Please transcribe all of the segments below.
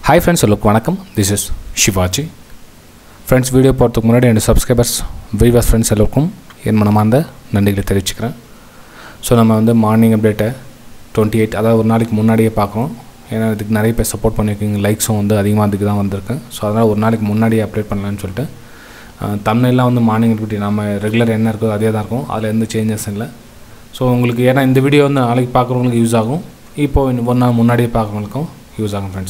hi friends உங்களுக்கு வணக்கம் this is Shivaji friends video போகிறதுக்கு முன்னாடி என்னோட சப்ஸ்கிரைபர்ஸ் வியூவர்ஸ் ஃப்ரெண்ட்ஸ் எல்லோருக்கும் என் மனமார்ந்த நன்றிகளை தெரிவிச்சுக்கிறேன் ஸோ நம்ம வந்து மார்னிங் அப்டேட்டை டுவெண்ட்டி எயிட் அதாவது ஒரு நாளைக்கு முன்னாடியே பார்க்குறோம் ஏன்னா இதுக்கு நிறைய பேர் சப்போர்ட் பண்ணியிருக்கீங்க லைக்ஸும் வந்து அதிகமாக அதுக்கு தான் வந்திருக்கு ஸோ அதனால் ஒரு நாளைக்கு முன்னாடியே அப்டேட் பண்ணலான்னு சொல்லிட்டு தமிழ்லாம் வந்து மார்னிங் அப்டேட் நம்ம ரெகுலர் என்ன இருக்கோ அதே தான் இருக்கும் அதில் எந்த சேஞ்சஸ் இல்லை ஸோ உங்களுக்கு ஏன்னா இந்த வீடியோ வந்து நாளைக்கு பார்க்குறவங்களுக்கு யூஸ் ஆகும் இப்போது இன்னும் ஒரு நாள் முன்னாடியே பார்க்குறவங்களுக்கும் யூஸ் ஆகும் ஃப்ரெண்ட்ஸ்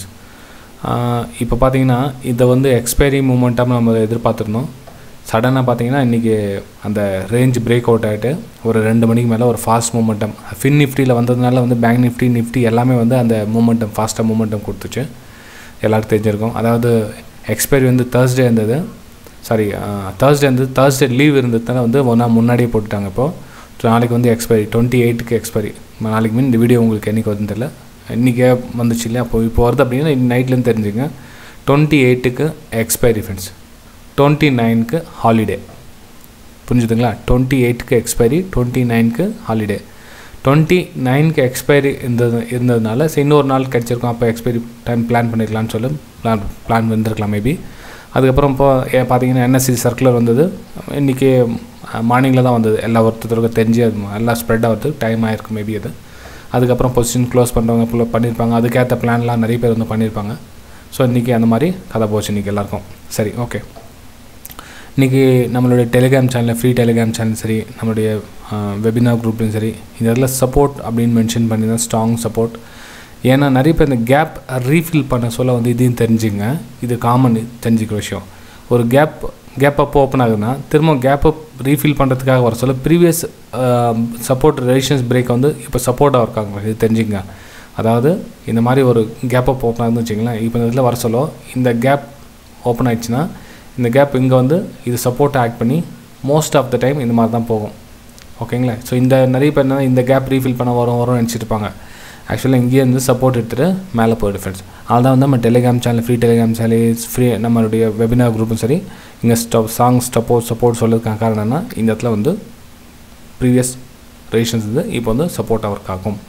இப்போ பார்த்தீங்கன்னா இதை வந்து எக்ஸ்பைரி மூமெண்ட்டாக நம்ம எதிர்பார்த்துருந்தோம் சடனாக பார்த்தீங்கன்னா இன்றைக்கி அந்த ரேஞ்ச் பிரேக் அவுட் ஆகிட்டு ஒரு ரெண்டு மணிக்கு மேலே ஒரு ஃபாஸ்ட் மூமெண்டம் ஃபின் நிஃப்டியில் வந்ததுனால வந்து பேங்க் நிஃப்டி நிஃப்டி எல்லாமே வந்து அந்த மூமெண்டம் ஃபாஸ்ட்டாக மூமெண்டம் கொடுத்துச்சு எல்லாருக்கும் தெரிஞ்சிருக்கும் அதாவது எக்ஸ்பைரி வந்து தேர்ஸ்டே இருந்தது சாரி தேர்ஸ்டே வந்து தேர்ஸ்டே லீவ் இருந்ததுனால வந்து ஒன்றா முன்னாடியே போட்டுட்டாங்க இப்போது நாளைக்கு வந்து எக்ஸ்பைரி டுவெண்ட்டி எயிட்டுக்கு எக்ஸ்பைரி நாளைக்கு மீன் இந்த வீடியோ உங்களுக்கு என்றைக்கு வருதுன்னு தெரியல இன்றைக்கே வந்துச்சு இல்லையா அப்போ இப்போ வருது அப்படின்னா நைட்லேருந்து தெரிஞ்சுங்க டுவெண்ட்டி எயிட்டுக்கு எக்ஸ்பைரி ஃப்ரெண்ட்ஸ் டுவெண்ட்டி நைனுக்கு ஹாலிடே புரிஞ்சுதுங்களா டுவெண்ட்டி எயிட்டுக்கு எக்ஸ்பைரி டுவெண்ட்டி நைனுக்கு ஹாலிடே டுவெண்ட்டி நைனுக்கு எக்ஸ்பைரி இருந்தது இருந்ததுனால சரி இன்னொரு நாள் கிடச்சிருக்கோம் அப்போ எக்ஸ்பைரி டைம் பிளான் பண்ணிக்கலாம்னு சொல்லி பிளான் பிளான் வந்திருக்கலாம் மேபி அதுக்கப்புறம் இப்போ பார்த்தீங்கன்னா என்எஸ்சி சர்க்குலர் வந்தது இன்றைக்கி மார்னிங்கில் தான் வந்தது எல்லா ஒருத்தருக்கும் தெரிஞ்சு அது எல்லாம் ஸ்ப்ரெட் ஆகிறதுக்கு டைம் ஆகிருக்கு மேபி அது அதுக்கப்புறம் பொசிஷன் க்ளோஸ் பண்ணுறவங்க பண்ணியிருப்பாங்க அதுக்கேற்ற பிளான்லாம் நிறைய பேர் வந்து பண்ணியிருப்பாங்க ஸோ இன்றைக்கி அந்த மாதிரி கதை போச்சு இன்றைக்கி எல்லாருக்கும் சரி ஓகே இன்றைக்கி நம்மளுடைய டெலிகிராம் சேனலில் ஃப்ரீ டெலிகிராம் சேனல் சரி நம்மளுடைய வெபினார் குரூப்லையும் சரி இந்த இதில் சப்போர்ட் அப்படின்னு மென்ஷன் பண்ணி தான் ஸ்ட்ராங் சப்போர்ட் ஏன்னா நிறைய பேர் இந்த கேப் ரீஃபில் பண்ண சொல்ல வந்து இதையும் தெரிஞ்சுங்க இது காமன் தெரிஞ்சுக்கிற விஷயம் ஒரு கேப் கேப் அப்போ ஓப்பன் ஆகுதுன்னா திரும்ப கேப் அப் ரீஃபில் பண்ணுறதுக்காக வர சொல்ல ப்ரீவியஸ் சப்போர்ட் ரெசிஷன்ஸ் பிரேக் வந்து இப்போ சப்போர்ட்டாக இருக்காங்க இது தெரிஞ்சுங்க அதாவது இந்த மாதிரி ஒரு கேப் அப் ஓப்பன் ஆகுதுன்னு வச்சிங்களேன் இப்போ இந்த இதில் வர சொல்ல இந்த கேப் ஓப்பன் ஆயிடுச்சுன்னா இந்த கேப் இங்கே வந்து இது சப்போர்ட்டை ஆக்ட் பண்ணி மோஸ்ட் ஆஃப் த டைம் இந்த மாதிரி தான் போகும் ஓகேங்களா ஸோ இந்த நிறைய பேர் என்ன இந்த கேப் ரீஃபில் பண்ண வரும் வரும் நினச்சிட்டு இருப்பாங்க ஆக்சுவலாக இங்கேயே வந்து சப்போர்ட் எடுத்துகிட்டு மேலே போய்டு ஃப்ரெண்ட்ஸ் அதுதான் வந்து நம்ம Telegram channel free Telegram channel free நம்மளுடைய வெபினார் குரூப்பும் சரி இங்கே ஸ்டப் சாங்ஸ் சப்போர்ட் சப்போர்ட் சொல்லுறதுக்கான காரணம் என்ன இந்த இடத்துல வந்து ப்ரீவியஸ் ரெசிஷன்ஸ் வந்து இப்போ வந்து சப்போர்ட்டாக ஒர்க் ஆகும்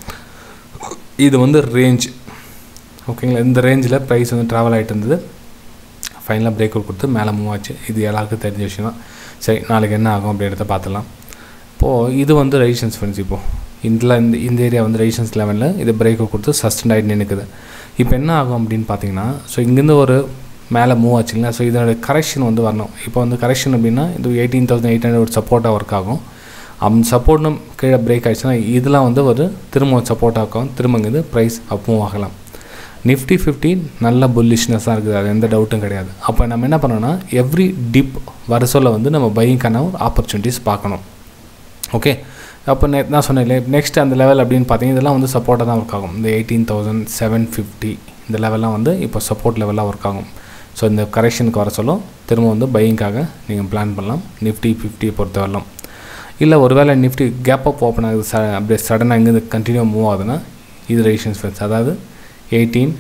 இது வந்து ரேஞ்ச் ஓகேங்களா இந்த ரேஞ்சில் ப்ரைஸ் வந்து ட்ராவல் ஆகிட்டு இருந்தது ஃபைனலாக பிரேக் அவுட் கொடுத்து மேலே மூவ் ஆச்சு இது எல்லாருக்கும் தெரிஞ்ச விஷயம் தான் சரி நாளைக்கு என்ன ஆகும் அப்படின்றத பார்த்துலாம் இப்போது இது வந்து ரெசிஷன்ஸ் ஃப்ரெண்ட்ஸ் இப்போது இதில் இந்த இந்த ஏரியா வந்து ரெசிஷன்ஸ் லெவலில் இது பிரேக் அவுட் கொடுத்து சஸ்டெண்ட் ஆகிட்டு நினைக்குது இப்போ என்ன ஆகும் அப்படின்னு பார்த்தீங்கன்னா ஸோ இங்கேருந்து ஒரு மேலே மூவ் ஆச்சுங்களா ஸோ இதோட கரெக்ஷன் வந்து வரணும் இப்போ வந்து கரெக்ஷன் அப்படின்னா இது எயிட்டீன் தௌசண்ட் எயிட் ஹண்ட்ரட் ஒரு சப்போர்ட்டாக ஒர்க் ஆகும் அந்த சப்போர்ட்னும் கீழே பிரேக் ஆகிடுச்சுன்னா இதெல்லாம் வந்து ஒரு திரும்ப சப்போர்ட் ஆகும் திரும்ப இங்கே ப்ரைஸ் அப் மூவ் ஆகலாம் நிஃப்டி ஃபிஃப்டி நல்ல புல்லிஷ்னஸாக இருக்குது அது எந்த டவுட்டும் கிடையாது அப்போ நம்ம என்ன பண்ணோன்னா எவ்ரி டிப் வர சொல்ல வந்து நம்ம பையிங்கான ஒரு ஆப்பர்ச்சுனிட்டிஸ் பார்க்கணும் ஓகே அப்போ நெ நான் சொன்னேன் நெக்ஸ்ட் அந்த லெவல் அப்படின்னு பார்த்தீங்கன்னா இதெல்லாம் வந்து சப்போர்ட்டாக தான் ஒர்க் ஆகும் இந்த எயிட்டீன் தௌசண்ட் செவன் ஃபிஃப்டி இந்த லெவல்லாம் வந்து இப்போ சப்போர்ட் லெவலாக ஒர்க் ஆகும் ஸோ இந்த கரெக்ஷனுக்கு வர சொல்லும் திரும்ப வந்து பையிங்காக நீங்கள் பிளான் பண்ணலாம் நிஃப்டி ஃபிஃப்டியை பொறுத்த வரலாம் இல்லை ஒருவேளை நிஃப்டி கேப் அப் ஓப்பன் ஆகுது ச அப்படியே சடனாக இங்கேருந்து கண்டினியூ மூவ் ஆகுதுன்னா இது ரெசிஷன்ஸ் ஃப்ரெண்ட்ஸ் அதாவது eighteen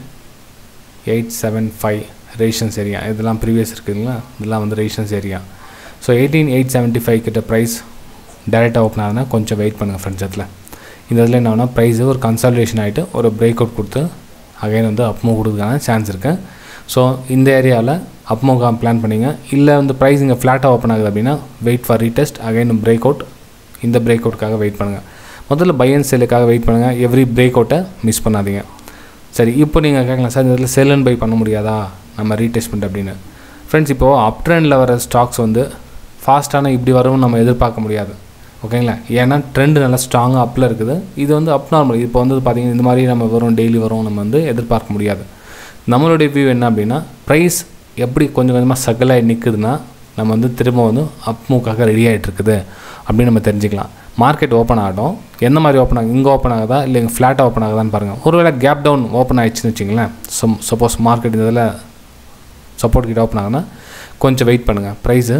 eight seven five resistance area இதெல்லாம் ப்ரீவியஸ் இருக்குதுங்களா இதெல்லாம் வந்து resistance area so eighteen eight seventy five கிட்ட ப்ரைஸ் டேரெக்டாக ஓப்பன் ஆகுதுன்னா கொஞ்சம் வெயிட் பண்ணுங்கள் ஃப்ரெண்ட்ஸ் அதில் இந்த இதில் என்ன ஆகுனா ப்ரைஸு ஒரு கன்சல்டேஷன் ஆகிட்டு ஒரு பிரேக் அவுட் கொடுத்து அகைன் வந்து அப்மூவ் கொடுக்குறதுக்கான சான்ஸ் இருக்குது ஸோ இந்த ஏரியாவில் அப்மூவ் பிளான் பண்ணிங்க இல்லை வந்து ப்ரைஸ் இங்கே ஃப்ளாட்டாக ஓப்பன் ஆகுது அப்படின்னா wait for retest again break out இந்த பிரேக் அவுட்டுக்காக வெயிட் பண்ணுங்கள் முதல்ல பை அண்ட் செல்லுக்காக வெயிட் பண்ணுங்கள் எவ்ரி பிரேக் அவுட்டை மிஸ் பண்ணாதீங்க சரி இப்போ நீங்கள் கேட்கலாம் சார் இதில் செல் அண்ட் பை பண்ண முடியாதா நம்ம ரீடெஸ்ட்மெண்ட் அப்படின்னு ஃப்ரெண்ட்ஸ் இப்போது அப் ட்ரெண்டில் வர ஸ்டாக்ஸ் வந்து ஃபாஸ்ட்டான இப்படி வரும்னு நம்ம எதிர்பார்க்க முடியாது ஓகேங்களா ஏன்னா ட்ரெண்டு நல்லா ஸ்ட்ராங்காக அப்பில் இருக்குது இது வந்து அப் நார்மல் இப்போ வந்து பார்த்திங்கன்னா இந்த மாதிரி நம்ம வரும் டெய்லி வரும் நம்ம வந்து எதிர்பார்க்க முடியாது நம்மளுடைய வியூ என்ன அப்படின்னா ப்ரைஸ் எப்படி கொஞ்சம் கொஞ்சமாக சகலாகி நிற்குதுன்னா நம்ம வந்து திரும்ப வந்து அப் மூக்காக ரெடி ஆகிட்டு இருக்குது அப்படின்னு நம்ம தெரிஞ்சுக்கலாம் மார்க்கெட் ஓப்பன் ஆகட்டும் எந்த மாதிரி ஓப்பன் ஆகும் இங்கே ஓப்பன் ஆகுதா இல்லை இங்கே ஃப்ளாட்டாக ஓப்பன் ஆகுதான்னு பாருங்கள் ஒருவேளை கேப் டவுன் ஓப்பன் ஆகிடுச்சுன்னு வச்சிங்களேன் சம் சப்போஸ் மார்க்கெட் இதில் சப்போர்ட் கிட்ட ஓப்பன் ஆகுதுன்னா கொஞ்சம் வெயிட் பண்ணுங்கள் ப்ரைஸு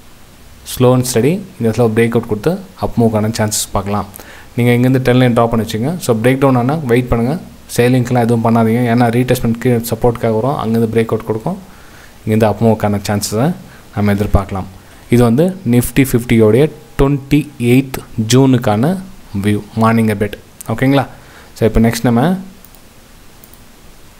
ஸ்லோ அண்ட் ஸ்டடி இந்த இடத்துல பிரேக் அவுட் கொடுத்து அப் மூவ்க்கான சான்சஸ் பார்க்கலாம் நீங்கள் இங்கேருந்து டென் லைன் ட்ராப் பண்ணி வச்சுங்க ஸோ பிரேக் டவுன் ஆனால் வெயிட் பண்ணுங்கள் சேலிங்க்கெலாம் எதுவும் பண்ணாதீங்க ஏன்னா ரீடெஸ்ட்மெண்ட் கீழே சப்போர்ட்காக வரும் அங்கேருந்து பிரேக் அவுட் கொடுக்கும் இங்கேருந்து அப் மூவ்க்கான சான்சஸை நம்ம எதிர்பார்க்கலாம் இது வந்து நிஃப்டி ஃபிஃப்டியோடைய டுவெண்ட்டி எயித் ஜூனுக்கான வியூ மார்னிங் அப்டேட் ஓகேங்களா ஸோ இப்போ நெக்ஸ்ட் நம்ம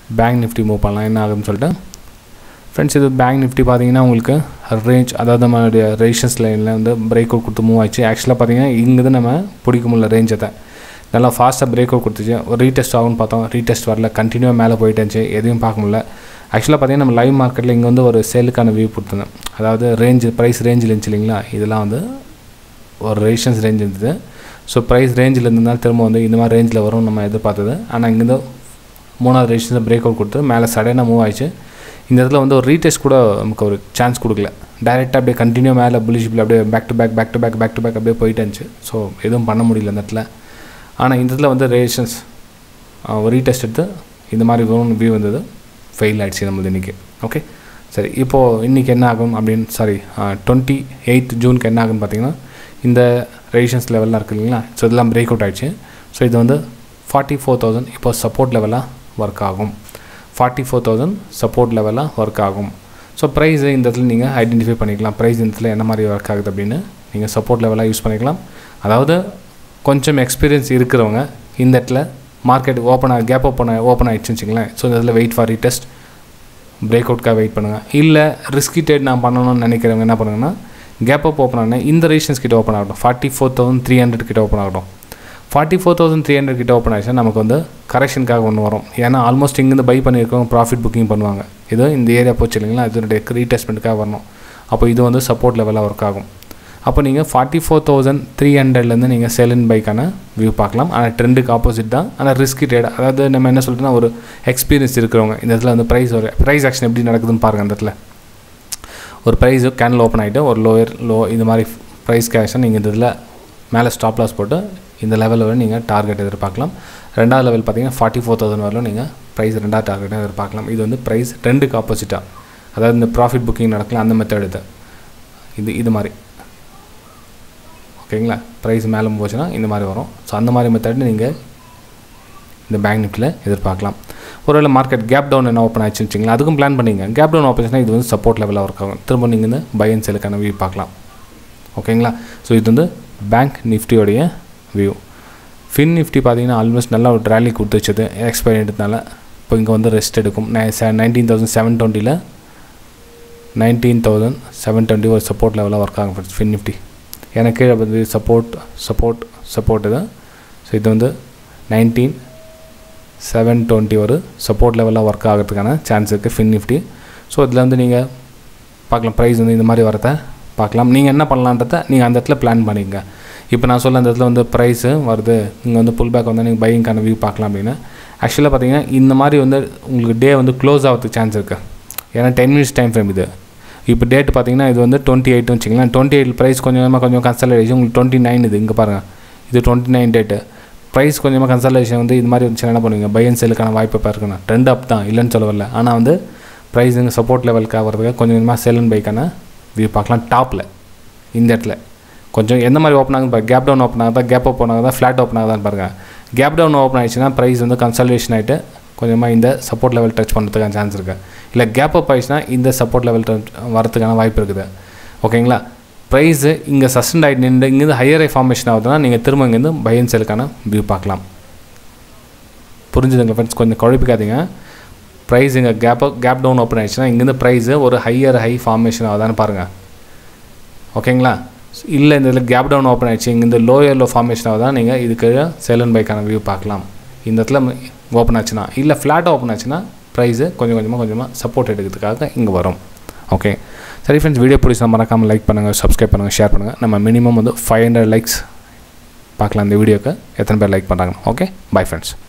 பேங்க் நிஃப்டி மூவ் பண்ணலாம் என்ன ஆகுதுன்னு சொல்லிட்டு ஃப்ரெண்ட்ஸ் இது பேங்க் நிஃப்டி பார்த்தீங்கன்னா உங்களுக்கு ரேஞ்ச் அதாவது நம்மளுடைய ரெசிஸ்டன்ஸ் லைனில் வந்து பிரேக் அவுட் கொடுத்து மூவ் ஆச்சு ஆக்சுவலாக பார்த்தீங்கன்னா இங்கே நம்ம பிடிக்க முடியல ரேஞ்சை தான் நல்லா ஃபாஸ்ட்டாக பிரேக் அவுட் கொடுத்துச்சு ஒரு ரீடெஸ்ட் ஆகும்னு பார்த்தோம் ரீடெஸ்ட் வரல கண்டினியூவாக மேலே போயிட்டு இருந்துச்சு எதையும் பார்க்க முடியல ஆக்சுவலாக பார்த்தீங்கன்னா நம்ம லைவ் மார்க்கெட்டில் இங்கே வந்து ஒரு சேலுக்கான வியூ கொடுத்துருந்தேன் அதாவது ரேஞ்ச் ப்ரைஸ் ரேஞ்சில் இருந்துச்சு இல்லைங்களா இதெல்லாம் வந்து ஒரு ரெசிஸ்டன்ஸ் ரேஞ்ச் இருந்தது ஸோ ப்ரைஸ் ரேஞ்சில் இருந்ததுனால திரும்ப வந்து இந்த மாதிரி ரேஞ்சில் வரும் நம்ம எதிர்பார்த்தது ஆனால் இங்கேருந்து மூணாவது ரெசிஸ்டன்ஸை பிரேக் அவுட் கொடுத்து மேலே சடனாக மூவ் ஆயிடுச்சு இந்த இடத்துல வந்து ஒரு ரீடெஸ்ட் கூட நமக்கு ஒரு சான்ஸ் கொடுக்கல டைரெக்டாக அப்படியே கண்டினியூ மேலே புலிஷிப்பில் அப்படியே back to back back to back back to back அப்படியே போயிட்டு இருந்துச்சு ஸோ எதுவும் பண்ண முடியல இந்த இடத்துல ஆனால் இந்த இடத்துல வந்து ரெசிஸ்டன்ஸ் ஒரு ரீடெஸ்ட் எடுத்து இந்த மாதிரி வரும் வியூ வந்தது ஃபெயில் ஆகிடுச்சு நம்மளது இன்றைக்கி ஓகே சரி இப்போது இன்றைக்கி என்ன ஆகும் அப்படின்னு சாரி டுவெண்ட்டி எயித் ஜூனுக்கு என்ன ஆகுன்னு பார்த்தீங்கன்னா இந்த ரெசிஸ்டன்ஸ் லெவல்லாம் இருக்குது இல்லைங்களா ஸோ இதெல்லாம் பிரேக் அவுட் ஆகிடுச்சு ஸோ இது வந்து ஃபார்ட்டி ஃபோர் தௌசண்ட் இப்போ சப்போர்ட் லெவலாக ஒர்க் ஆகும் ஃபார்ட்டி ஃபோர் தௌசண்ட் சப்போர்ட் லெவலாக ஒர்க் ஆகும் ஸோ ப்ரைஸ் இந்த இடத்துல நீங்கள் ஐடென்டிஃபை பண்ணிக்கலாம் ப்ரைஸ் இந்த இடத்துல என்ன மாதிரி ஒர்க் ஆகுது அப்படின்னு நீங்கள் சப்போர்ட் லெவலாக யூஸ் பண்ணிக்கலாம் அதாவது கொஞ்சம் எக்ஸ்பீரியன்ஸ் இருக்கிறவங்க இந்த இடத்துல மார்க்கெட் ஓப்பன் ஆகி கேப் ஓப்பன் ஓப்பன் ஆகிடுச்சுன்னு வச்சுங்களேன் ஸோ இந்த இடத்துல வெயிட் ஃபார் டெஸ்ட் பிரேக் அவுட்காக வெயிட் பண்ணுங்கள் இல்லை ரிஸ்கி ட்ரேட் நான் பண்ணணும்னு நினைக்கிறவங்க என்ன பண்ணுங்கன்னா கேப் அப் ஓப்பன் ஆனால் இந்த ரெசிஸ்டன்ஸ் கிட்ட ஓப்பன் ஆகட்டும் forty four thousand three hundred கிட்ட ஓப்பன் ஆகட்டும் forty four thousand three hundred கிட்ட ஓப்பன் ஆயிடுச்சுன்னா நமக்கு வந்து கரெக்ஷனுக்காக ஒன்று வரும் ஏன்னா ஆல்மோஸ்ட் இங்கேருந்து பை பண்ணியிருக்கவங்க ப்ராஃபிட் புக்கிங் பண்ணுவாங்க இது இந்த ஏரியா போச்சு இல்லைங்களா இதனுடைய ரீடெஸ்ட்மெண்ட்டுக்காக வரணும் அப்போ இது வந்து சப்போர்ட் லெவலாக ஒர்க் ஆகும் அப்போ நீங்கள் ஃபார்ட்டி ஃபோர் தௌசண்ட் த்ரீ ஹண்ட்ரட்லேருந்து நீங்கள் செலின் பைக்கான வியூ பார்க்கலாம் ஆனால் ட்ரெண்டுக்கு ஆப்போசிட் தான் ஆனால் ரிஸ்கி ட்ரேட் அதாவது நம்ம என்ன சொல்லிட்டுனா ஒரு எக்ஸ்பீரியன்ஸ் இருக்கிறவங்க இந்த இடத்துல வந்து ப்ரைஸ் ஒரு ப்ரைஸ் ஆக்ஷன் எப்படி நடக்குதுன்னு பாருங்கள் அந்த இடத்துல ஒரு ப்ரைஸ் கேனில் ஓப்பன் ஆகிட்டு ஒரு லோயர் லோ இந்த மாதிரி ப்ரைஸ் கேஷன் நீங்கள் இந்த இதில் மேலே ஸ்டாப் லாஸ் போட்டு இந்த லெவலில் வரை நீங்கள் டார்கெட் எதிர்பார்க்கலாம் ரெண்டாவது லெவல் பார்த்தீங்கன்னா ஃபார்ட்டி ஃபோர் தௌசண்ட் வரலும் நீங்கள் ப்ரைஸ் ரெண்டாவது டார்கெட்டாக எதிர்பார்க்கலாம் இது வந்து ப்ரைஸ் ட்ரெண்டுக்கு ஆப்போசிட்டாக அதாவது இந்த ப்ராஃபிட் புக்கிங் நடக்கலாம் அந்த மெத்தட் இது இது இது மாதிரி ஓகேங்களா ப்ரைஸ் மேலே போச்சுன்னா இந்த மாதிரி வரும் ஸோ அந்த மாதிரி மெத்தட் நீங்கள் இந்த பேங்க் நிஃப்டியில் எதிர்பார்க்கலாம் ஒருவேளை மார்க்கெட் கேப் டவுன் என்ன ஓப்பன் ஆச்சு வச்சிங்களா அதுக்கும் பிளான் பண்ணிங்க கேப் டவுன் ஓப்பன் ஆச்சுன்னா இது வந்து சப்போர்ட் லெவலில் ஒர்க் ஆகும் திரும்ப நீங்கள் இந்த பை அண்ட் செலுக்கான வியூ பார்க்கலாம் ஓகேங்களா ஸோ இது வந்து பேங்க் நிஃப்டியோடைய வியூ ஃபின் நிஃப்டி பார்த்தீங்கன்னா ஆல்மோஸ்ட் நல்லா ஒரு ட்ராலி கொடுத்து வச்சது எக்ஸ்பைரி எடுத்தனால இப்போ இங்கே வந்து ரெஸ்ட் எடுக்கும் நைன்டீன் தௌசண்ட் செவன் டுவெண்ட்டியில் நைன்டீன் தௌசண்ட் செவன் டுவெண்ட்டி ஒரு சப்போர்ட் லெவலில் ஒர்க் ஆகும் ஃப்ரெண்ட்ஸ் ஃபின் நிஃப்டி எனக்கு வந்து சப்போர்ட் சப்போர்ட் சப்போர்ட் இது ஸோ இது வந்து நைன்டீன் செவன் டுவெண்ட்டி ஒரு சப்போர்ட் லெவலில் ஒர்க் ஆகிறதுக்கான சான்ஸ் இருக்குது ஃபின் நிஃப்டி ஸோ இதில் வந்து நீங்கள் பார்க்கலாம் ப்ரைஸ் வந்து இந்த மாதிரி வரத பார்க்கலாம் நீங்கள் என்ன பண்ணலான்றத நீங்கள் அந்த இடத்துல பிளான் பண்ணிக்கங்க இப்போ நான் சொல்ல அந்த இடத்துல வந்து ப்ரைஸு வருது நீங்கள் வந்து புல் பேக் வந்து நீங்கள் பையிங்கான வியூ பார்க்கலாம் அப்படின்னு ஆக்சுவலாக பார்த்தீங்கன்னா இந்த மாதிரி வந்து உங்களுக்கு டே வந்து க்ளோஸ் ஆகிறதுக்கு சான்ஸ் இருக்குது ஏன்னா டென் மினிட்ஸ் டைம் ஃப்ரேம் இது இப்போ டேட் பார்த்தீங்கன்னா இது வந்து டுவெண்ட்டி எயிட்னு வச்சிங்களேன் டுவெண்ட்டி எயிட் ப்ரைஸ் கொஞ்சமாக கொஞ்சம் கன்சல்டேஷன் உங்களுக்கு டுவெண்ட்டி நைன் இது இங்கே பாருங்கள் இது டுவெண்ட்டி நைன் டேட்டு ப்ரைஸ் கொஞ்சமாக கன்சல்டேஷன் வந்து இது மாதிரி இருந்துச்சுன்னா என்ன பண்ணுவீங்க பை அண்ட் செல்லுக்கான வாய்ப்பு இப்போ இருக்குண்ணா ட்ரெண்ட் அப் தான் இல்லைன்னு சொல்ல வரல ஆனால் வந்து ப்ரைஸ் இங்கே சப்போர்ட் லெவலுக்கு ஆகிறதுக்கு கொஞ்சம் கொஞ்சமாக செல் அண்ட் பைக்கான வியூ பார்க்கலாம் டாப்பில் இந்த இடத்துல கொஞ்சம் எந்த மாதிரி ஓப்பன் ஆகுது கேப் டவுன் ஓப்பன் ஆகுதா கேப் ஓப்பன் ஆகுதா ஃப்ளாட் ஓப்பன் ஆகுதான்னு பாருங்கள் கேப் டவுன் ஓப்பன் ஆயிடுச்சுன்னா ப்ரைஸ் வந்து கன்சல்டேஷன் ஆகிட்டு கொஞ்சமாக இந்த சப்போர்ட் லெவல் டச் பண்ணுறதுக்கான சான்ஸ் இருக்குது இல்லை கேப் அப் ஆயிடுச்சுன்னா இந்த சப்போர்ட் லெவல் வரதுக்கான வாய்ப்பு இருக்குது ஓகேங்களா ப்ரைஸு இங்கே சஸ்டெண்ட் ஆகிட்டு நின்று இங்கேருந்து ஹையர் ஃபார்மேஷன் ஆகுதுன்னா நீங்கள் திரும்ப இங்கேருந்து பையன் செலுக்கான வியூ பார்க்கலாம் புரிஞ்சுதுங்க ஃப்ரெண்ட்ஸ் கொஞ்சம் குழப்பிக்காதீங்க ப்ரைஸ் இங்கே கேப் கேப் டவுன் ஓப்பன் ஆயிடுச்சுன்னா இங்கேருந்து ப்ரைஸு ஒரு ஹையர் ஹை ஃபார்மேஷன் ஆகுதான்னு பாருங்கள் ஓகேங்களா இல்லை இந்த இதில் கேப் டவுன் ஓப்பன் ஆயிடுச்சு இங்கே லோயர் லோ ஃபார்மேஷன் ஆகுதா நீங்கள் இதுக்கு செல் அண்ட் பைக்கான வியூ பார்க்கலாம் இந்த இடத்துல ஓப்பன் ஆச்சுன்னா இல்லை ஃப்ளாட்டாக ஓப்பன் ஆச்சுன்னா ப்ரைஸு கொஞ்சம் கொஞ்சமாக கொஞ்சமாக சப்போர்ட் எடுக்கிறதுக்காக இங்கே வரும் ஓகே சரி ஃப்ரெண்ட்ஸ் வீடியோ பிடிச்சா மறக்காமல் லைக் பண்ணுங்கள் சப்ஸ்கிரைப் பண்ணுங்கள் ஷேர் பண்ணுங்கள் நம்ம மினிமம் வந்து ஃபைவ் ஹண்ட்ரட் லைக்ஸ் பார்க்கலாம் இந்த வீடியோக்கு எத்தனை பேர் லைக் பண்ணுறாங்க ஓகே பை ஃப்ரெண்ட்ஸ்